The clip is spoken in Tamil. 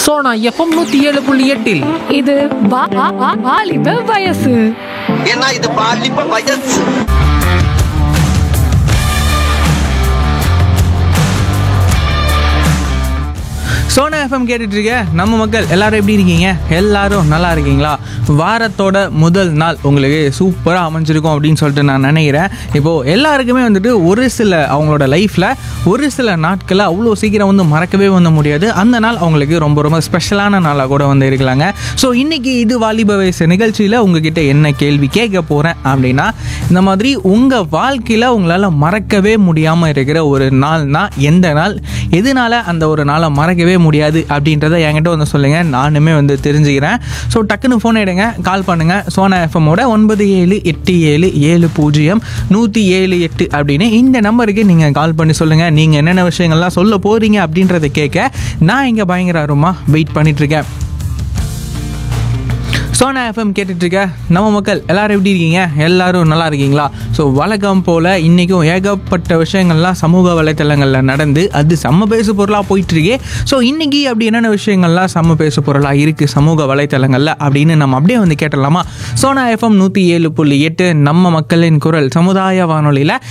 சோனா எஃப்எம் நூத்தி ஏழு புள்ளி எட்டில் இது வா- வா- வா- வாலிப வயசு ஏன்னா இது பாலிப்ப வயசு சோனா எஃப்எம் கேட்டுட்டு இருக்க நம்ம மக்கள் எல்லாரும் எப்படி இருக்கீங்க எல்லாரும் நல்லா இருக்கீங்களா வாரத்தோட முதல் நாள் உங்களுக்கு சூப்பராக அமைஞ்சிருக்கும் அப்படின்னு சொல்லிட்டு நான் நினைக்கிறேன் இப்போது எல்லாருக்குமே வந்துட்டு ஒரு சில அவங்களோட லைஃப்பில் ஒரு சில நாட்களை அவ்வளோ சீக்கிரம் வந்து மறக்கவே வந்து முடியாது அந்த நாள் அவங்களுக்கு ரொம்ப ரொம்ப ஸ்பெஷலான நாளாக கூட வந்து இருக்கலாங்க ஸோ இன்னைக்கு இது வாலிப வயசு நிகழ்ச்சியில் உங்ககிட்ட என்ன கேள்வி கேட்க போகிறேன் அப்படின்னா இந்த மாதிரி உங்கள் வாழ்க்கையில் உங்களால் மறக்கவே முடியாமல் இருக்கிற ஒரு நாள்னா எந்த நாள் எதனால அந்த ஒரு நாளை மறக்கவே முடியாது அப்படின்றத என்கிட்ட வந்து சொல்லுங்கள் நானுமே வந்து தெரிஞ்சுக்கிறேன் ஸோ டக்குன்னு ஃபோன் எடுங்க கால் பண்ணுங்கள் சோனா எஃப்எம்மோட ஒன்பது ஏழு எட்டு ஏழு ஏழு பூஜ்ஜியம் நூற்றி ஏழு எட்டு அப்படின்னு இந்த நம்பருக்கு நீங்கள் கால் பண்ணி சொல்லுங்கள் நீங்கள் என்னென்ன விஷயங்கள்லாம் சொல்ல போகிறீங்க அப்படின்றத கேட்க நான் இங்கே பயங்கர ஆர்வமாக வெயிட் பண்ணிகிட்ருக்கேன் சோனா எஃப்எம் கேட்டுட்டு இருக்க நம்ம மக்கள் எல்லாரும் எப்படி இருக்கீங்க எல்லாரும் நல்லா இருக்கீங்களா ஸோ வழக்கம் போல் இன்றைக்கும் ஏகப்பட்ட விஷயங்கள்லாம் சமூக வலைத்தளங்களில் நடந்து அது செம்ம பேசு பொருளாக போயிட்டுருக்கே ஸோ இன்றைக்கி அப்படி என்னென்ன விஷயங்கள்லாம் செம்ம பேசு பொருளாக இருக்குது சமூக வலைத்தளங்களில் அப்படின்னு நம்ம அப்படியே வந்து கேட்டலாமா சோனா எஃப்எம் நூற்றி ஏழு புள்ளி எட்டு நம்ம மக்களின் குரல் சமுதாய வானொலியில்